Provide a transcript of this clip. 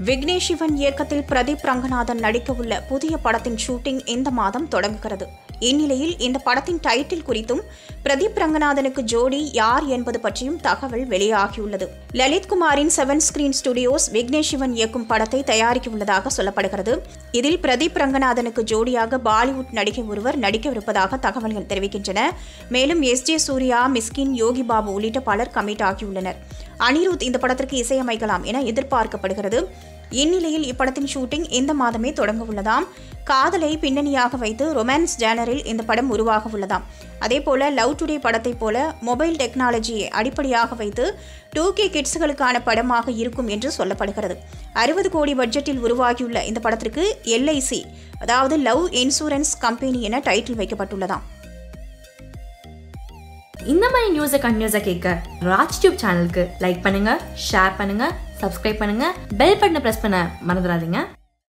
விக்னேஷ் சிவன் இயக்கத்தில் பிரதீப் ரங்கநாதன் நடிக்கவுள்ள புதிய படத்தின் ஷூட்டிங் இந்த மாதம் தொடங்குகிறது இந்நிலையில் இந்த படத்தின் டைட்டில் குறித்தும் பிரதீப் ரங்கநாதனுக்கு ஜோடி யார் என்பது பற்றியும் தகவல் வெளியாகியுள்ளது லலித் குமாரின் seven screen studios Vignesh Shivan இயக்கும் படத்தை தயாரிக்க உள்ளதாக சொல்லப்படுகிறது இதில் பிரதீப் ரங்கநாதனுக்கு ஜோடியாக பாலிவுட் நடிகை ஒருவர் நடிக்கவிருப்பதாக தகவல்கள் தெரிவிக்கின்றன மேலும் எஸ் ஜே சூர்யா மிஸ்கின் யோகி பாபு உள்ளிட்ட பலர் கமிட் ஆகியுள்ளனர் அனிருத் இந்த படத்திற்கு இசையமைக்கலாம் என எதிர்பார்க்கப்படுகிறது இந்நிலையில் இப்படத்தின் ஷூட்டிங் இந்த மாதமே தொடங்க உள்ளதாம் காதலை பின்னணியாக வைத்து ரொமான்ஸ் ஜேனரில் இந்த படம் உருவாக உள்ளதாம் அதேபோல லவ் டுடே படத்தைப் போல மொபைல் டெக்னாலஜியை அடிப்படையாக வைத்து டூ கே கிட்ஸ்களுக்கான படமாக இருக்கும் என்று சொல்லப்படுகிறது அறுபது கோடி பட்ஜெட்டில் உருவாகியுள்ள இந்த படத்திற்கு எல்ஐசி அதாவது லவ் இன்சூரன்ஸ் கம்பெனி என டைட்டில் வைக்கப்பட்டுள்ளதாம் இந்த மாதிரி நியூஸை கண்டினியூஸாக கேட்க ராஜ் டியூப் சேனலுக்கு லைக் பண்ணுங்க ஷேர் பண்ணுங்க சப்ஸ்கிரைப் பண்ணுங்க பெல் பட்டனை ப்ரெஸ் பண்ண மறந்துடாதீங்க